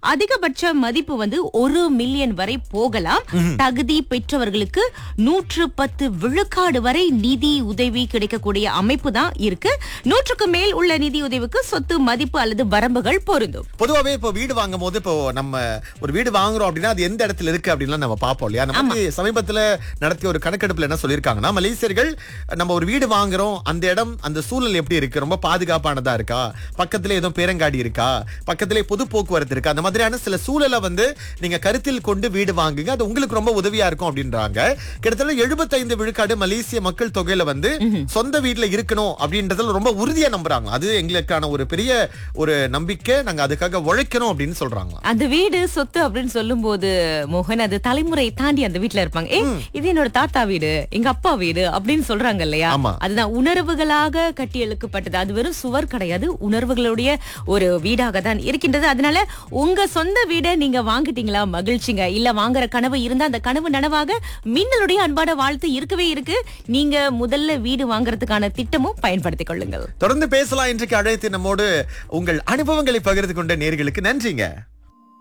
அதிகபட்ச மதிப்பு வந்து ஒரு மில்லியன் வரை போகலாம் தகுதி பெற்றவர்களுக்கு நூற்று பத்து விழுக்காடு வரை நிதி உதவி கிடைக்கக்கூடிய அமைப்பு தான் இருக்கு நூற்றுக்கு மேல் உள்ள நிதி உதவிக்கு சொத்து மதிப்பு அல்லது வரம்புகள் பொருந்தும் பொதுவாவே இப்போ வீடு வாங்கும் போது இப்போ நம்ம ஒரு வீடு வாங்குறோம் அப்படின்னா அது எந்த இடத்துல இருக்கு அப்படின்லாம் நம்ம பார்ப்போம் இல்லையா அந்த மாதிரி சமீபத்துல நடத்திய ஒரு கணக்கெடுப்புல என்ன சொல்லியிருக்காங்கன்னா மலேசியர்கள் நம்ம ஒரு வீடு வாங்குறோம் அந்த இடம் அந்த சூழல் எப்படி இருக்கு ரொம்ப பாதுகாப்பானதா இருக்கா பக்கத்துல ஏதோ பேரங்காடி இருக்கா பக்கத்திலே பொது போக்குவரத்து இருக்கா அந்த மாதிரியான சில சூழலை வந்து நீங்க கருத்தில் கொண்டு வீடு வாங்குங்க அது உங்களுக்கு ரொம்ப உதவியா இருக்கும் அப்படின்றாங்க கிட்டத்தட்ட எழுபத்தைந்து விழுக்காடு மலேசிய மக்கள் தொகையில வந்து சொந்த வீட்டுல இருக்கணும் அப்படின்றதுல ரொம்ப உறுதியா நம்புறாங்க அது எங்களுக்கான ஒரு பெரிய ஒரு நம்பிக்கை நாங்க அதுக்காக உழைக்கணும் அப்படின்னு சொல்றாங்க அந்த வீடு சொத்து அப்படின்னு சொல்லும்போது மோகன் அது தலைமுறை தாண்டி அந்த வீட்ல இருப்பாங்க ஏ இது என்னோட தாத்தா வீடு எங்க அப்பா வீடு அப்படின்னு சொல்றாங்க இல்லையா ஆமா. அதுதான் உணர்வுகளாக கட்டி எழுக்கப்பட்டது அது வெறும் சுவர் கிடையாது உணர்வுகளுடைய ஒரு வீடாக தான் இருக்கின்றது அதனால உங்க சொந்த வீடை நீங்க வாங்கிட்டீங்களா மகிழ்ச்சிங்க இல்ல வாங்குற கனவு இருந்தா அந்த கனவு நனவாக மின்னலுடைய அன்பான வாழ்த்து இருக்கவே இருக்கு நீங்க முதல்ல வீடு வாங்குறதுக்கான திட்டமும் பயன்படுத்திக் கொள்ளுங்கள் தொடர்ந்து பேசலாம் இன்றைக்கு அழைத்து நம்மோடு உங்கள் அனுபவங்களை பகிர்ந்து கொண்ட நேர்களுக்கு நன்றிங்க